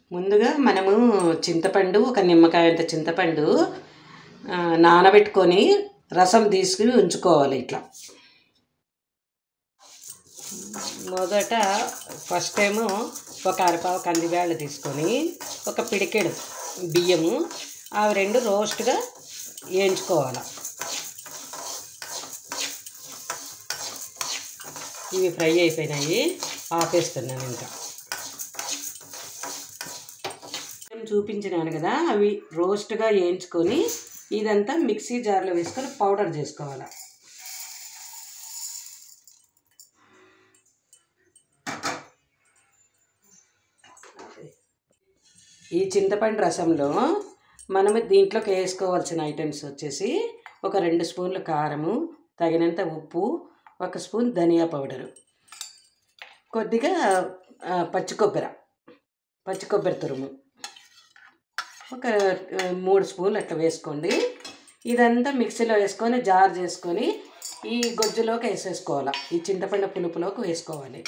ముందుగా మనము చింతపండు ఒక నిమ్మకాయ అంత చింతపండు ఆ, నానబెట్టుకొని రసం తీసుకుని ఉంచుకోవాలి ఇట్లా మొదట ఫస్ట్ ఏమో ఒక అరపావు కందిబ్యాళ్ళు తీసుకొని ఒక పిడికెడు బియ్యము అవి రెండు రోస్ట్గా వేయించుకోవాలి ఇవి ఫ్రై అయిపోయినాయి ఆపేస్తున్నాను ఇంకా నేను చూపించినాను కదా అవి రోస్ట్గా వేయించుకొని ఇదంతా మిక్సీ జార్లో వేసుకొని పౌడర్ చేసుకోవాలి ఈ చింతపండు రసంలో మనము దీంట్లోకి వేసుకోవాల్సిన ఐటమ్స్ వచ్చేసి ఒక రెండు స్పూన్ల కారము తగినంత ఉప్పు ఒక స్పూన్ ధనియా పౌడరు కొద్దిగా ఆ, పచ్చి కొబ్బరి పచ్చి కొబ్బరి తురుము ఒక ఆ, మూడు స్పూన్లు అట్లా వేసుకోండి ఇదంతా మిక్సీలో వేసుకొని జార్ చేసుకొని ఈ గొజ్జులోకి వేసేసుకోవాలి ఈ చింతపండు పులుపులోకి వేసుకోవాలి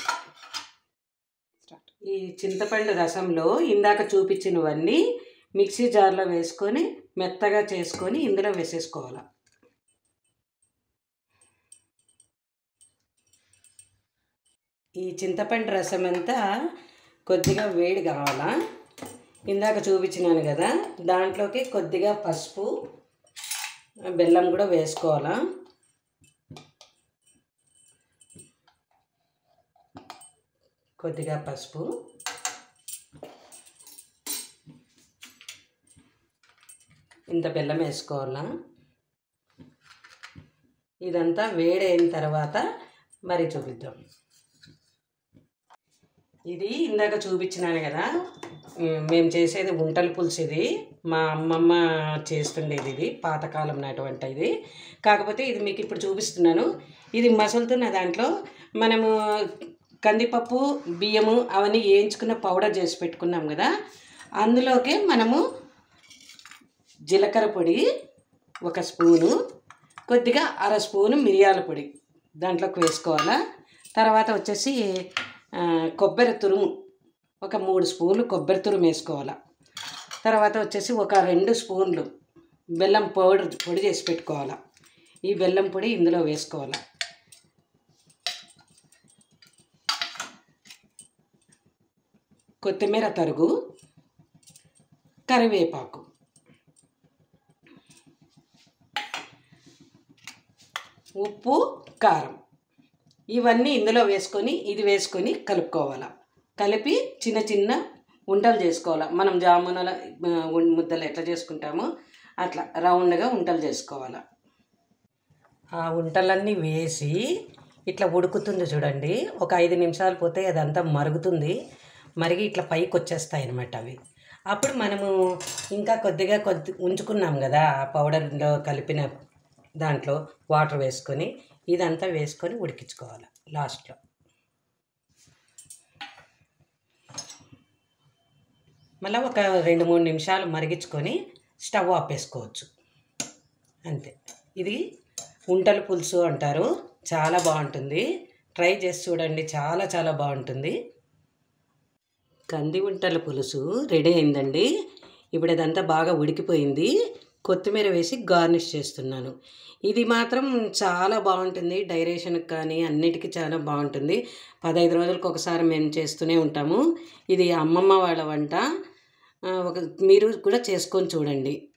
ఈ చింతపండు రసంలో ఇందాక చూపించినవన్నీ మిక్సీ జార్లో వేసుకొని మెత్తగా చేసుకొని ఇందులో వేసేసుకోవాలి ఈ చింతపండు రసం అంతా కొద్దిగా వేడి కావాలా ఇందాక చూపించినాను కదా దాంట్లోకి కొద్దిగా పసుపు బెల్లం కూడా వేసుకోవాలా కొద్దిగా పసుపు ఇంత బెల్లం వేసుకోవాలా ఇదంతా వేడైన తర్వాత మరి చూపిద్దాం ఇది ఇందాక చూపించినాను కదా ఉమ్, మేము చేసేది ఉంటల పులుసు ఇది మా అమ్మమ్మ చేస్తుండేది ఇది పాతకాలం నాటి వంట ఇది కాకపోతే ఇది మీకు ఇప్పుడు చూపిస్తున్నాను ఇది మసులుతున్న దాంట్లో మనము కందిపప్పు బియ్యము అవన్నీ వేయించుకున్న పౌడర్ చేసి పెట్టుకున్నాం కదా అందులోకి మనము జీలకర్ర పొడి ఒక స్పూను కొద్దిగా అర స్పూను మిరియాల పొడి దాంట్లోకి వేసుకోవాలా తర్వాత వచ్చేసి ఆ, కొబ్బరి తురుము ఒక మూడు స్పూన్లు కొబ్బరి తురుము వేసుకోవాలా తర్వాత వచ్చేసి ఒక రెండు స్పూన్లు బెల్లం పౌడర్ పొడి చేసి పెట్టుకోవాలా ఈ బెల్లం పొడి ఇందులో వేసుకోవాలా కొత్తిమీర తరుగు కరివేపాకు ఉప్పు కారం ఇవన్నీ ఇందులో వేసుకొని ఇది వేసుకొని కలుపుకోవాలి కలిపి చిన్న చిన్న ఉంటలు చేసుకోవాలి మనం జామునల ఆ, ఉం- ముద్దలు ఎట్లా చేసుకుంటామో అట్లా రౌండ్గా ఉంటలు చేసుకోవాలి ఆ ఉంటలన్నీ వేసి ఇట్లా ఉడుకుతుంది చూడండి ఒక ఐదు నిమిషాలు పోతే అదంతా మరుగుతుంది మరిగి ఇట్లా పైకి వచ్చేస్తాయి అన్నమాట అవి అప్పుడు మనము ఇంకా కొద్దిగా కొద్ది ఉంచుకున్నాం కదా ఆ పౌడర్లో కలిపిన దాంట్లో వాటర్ వేసుకొని ఇదంతా వేసుకొని ఉడికించుకోవాలి లాస్ట్లో మళ్ళీ ఒక రెండు మూడు నిమిషాలు మరిగించుకొని స్టవ్ ఆపేసుకోవచ్చు అంతే ఇది ఉంటల పులుసు అంటారు చాలా బాగుంటుంది ట్రై చేసి చూడండి చాలా చాలా బాగుంటుంది కంది ఉంటల పులుసు రెడీ అయిందండి ఇప్పుడు ఇదంతా బాగా ఉడికిపోయింది కొత్తిమీర వేసి గార్నిష్ చేస్తున్నాను ఇది మాత్రం చాలా బాగుంటుంది డైరేషన్కి కానీ అన్నిటికీ చాలా బాగుంటుంది పదహైదు రోజులకు ఒకసారి మేము చేస్తూనే ఉంటాము ఇది అమ్మమ్మ వాళ్ళ వంట ఆ, ఒక మీరు కూడా చేసుకొని చూడండి